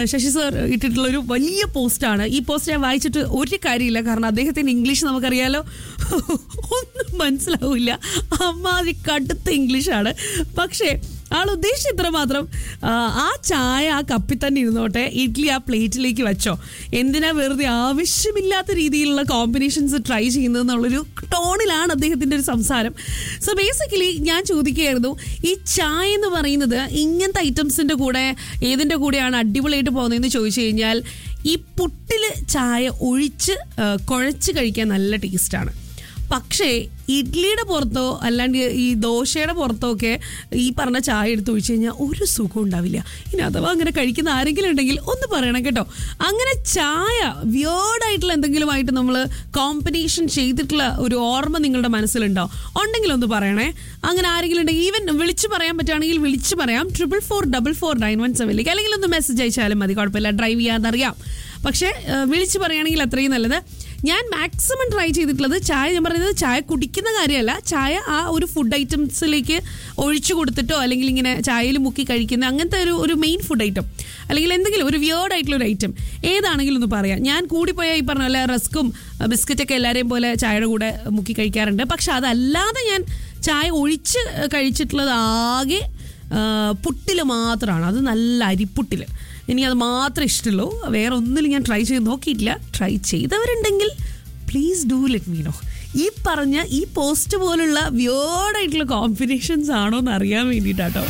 Sasi sir ഇട്ടിട്ടുള്ള ഒരു വലിയ പോസ്റ്റാണ് ഈ പോസ്റ്റ് ഞാൻ വായിച്ചിട്ട് ഒരു കാര്യമില്ല കാരണം അദ്ദേഹത്തിന്റെ ഇംഗ്ലീഷ് നമുക്കറിയാലോ ഒന്നും മനസ്സിലാവില്ല അമ്മാതി കടുത്ത ഇംഗ്ലീഷാണ് പക്ഷേ ആൾ ഉദ്ദേശിച്ച ഇത്ര മാത്രം ആ, ആ ചായ ആ കപ്പിൽ തന്നെ ഇരുന്നോട്ടെ ഇഡ്ഡലി ആ പ്ലേറ്റിലേക്ക് വെച്ചോ എന്തിനാ വെറുതെ ആവശ്യമില്ലാത്ത രീതിയിലുള്ള കോമ്പിനേഷൻസ് ട്രൈ ചെയ്യുന്നതെന്നുള്ളൊരു ടോണിലാണ് അദ്ദേഹത്തിൻ്റെ ഒരു സംസാരം സോ ബേസിക്കലി ഞാൻ ചോദിക്കുകയായിരുന്നു ഈ ചായ എന്ന് പറയുന്നത് ഇങ്ങനത്തെ ഐറ്റംസിൻ്റെ കൂടെ ഏതിൻ്റെ കൂടെയാണ് അടിപൊളിയായിട്ട് പോകുന്നതെന്ന് ചോദിച്ചു കഴിഞ്ഞാൽ ഈ പുട്ടിൽ ചായ ഒഴിച്ച് ആ, കുഴച്ച് കഴിക്കാൻ നല്ല ടേസ്റ്റാണ് പക്ഷേ ഇഡ്ലിയുടെ പുറത്തോ അല്ലാണ്ട് ഈ ദോശയുടെ പുറത്തോ ഒക്കെ ഈ പറഞ്ഞ ചായ എടുത്ത് ഒഴിച്ചു കഴിഞ്ഞാൽ ഒരു സുഖം ഉണ്ടാവില്ല ഇനി അഥവാ അങ്ങനെ കഴിക്കുന്ന ആരെങ്കിലും ഉണ്ടെങ്കിൽ ഒന്ന് പറയണം കേട്ടോ അങ്ങനെ ചായ വിയേർഡായിട്ടുള്ള എന്തെങ്കിലുമായിട്ട് നമ്മൾ കോമ്പിനേഷൻ ചെയ്തിട്ടുള്ള ഒരു ഓർമ്മ നിങ്ങളുടെ മനസ്സിലുണ്ടോ ഉണ്ടെങ്കിൽ ഒന്ന് പറയണേ അങ്ങനെ ആരെങ്കിലും ഉണ്ടെങ്കിൽ ഈവൻ വിളിച്ച് പറയാൻ പറ്റുകയാണെങ്കിൽ വിളിച്ച് പറയാം triple four double four nine one സെവനിലേക്ക് അല്ലെങ്കിൽ ഒന്ന് മെസ്സേജ് അയച്ചാലും മതി കുഴപ്പമില്ല ഡ്രൈവ് ചെയ്യാന്നറിയാം പക്ഷേ ഏഹ്, വിളിച്ച് പറയുകയാണെങ്കിൽ അത്രയും നല്ലത് ഞാൻ മാക്സിമം ട്രൈ ചെയ്തിട്ടുള്ളത് ചായ ഞാൻ പറയുന്നത് ചായ കുടിക്കുന്ന കാര്യമല്ല ചായ ആ ഒരു ഫുഡ് ഐറ്റംസിലേക്ക് ഒഴിച്ചു കൊടുത്തിട്ടോ അല്ലെങ്കിൽ ഇങ്ങനെ ചായയിൽ മുക്കി കഴിക്കുന്ന അങ്ങനത്തെ ഒരു ഒരു മെയിൻ ഫുഡ് ഐറ്റം അല്ലെങ്കിൽ എന്തെങ്കിലും ഒരു വിയേർഡ് ആയിട്ടുള്ള ഒരു ഐറ്റം ഏതാണെങ്കിലും ഒന്ന് പറയാം ഞാൻ കൂടിപ്പോയാൽ ഈ പറഞ്ഞ പോലെ റസ്ക്കും ബിസ്ക്കറ്റൊക്കെ എല്ലാവരെയും പോലെ ചായയുടെ കൂടെ മുക്കി കഴിക്കാറുണ്ട് പക്ഷെ അതല്ലാതെ ഞാൻ ചായ ഒഴിച്ച് കഴിച്ചിട്ടുള്ളത് ആകെ പുട്ടിൽ മാത്രമാണ് അത് നല്ല അരിപ്പുട്ടിൽ എനിക്ക് അത് മാത്രമേ ഇഷ്ടമുള്ളൂ വേറെ ഒന്നിലും ഞാൻ ട്രൈ ചെയ്ത് നോക്കിയിട്ടില്ല ട്രൈ ചെയ്തവരുണ്ടെങ്കിൽ please do let me know ഈ പറഞ്ഞ ഈ പോസ്റ്റ് പോലുള്ള വിയോർഡായിട്ടുള്ള കോമ്പിനേഷൻസ് ആണോ എന്ന് അറിയാൻ വേണ്ടിയിട്ടാട്ടോ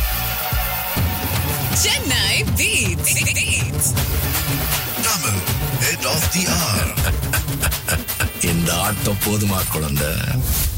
Chennai Beats. Beats. Tamil, head of the hour. இந்த ஆட்டம் போதுமா குழந்தை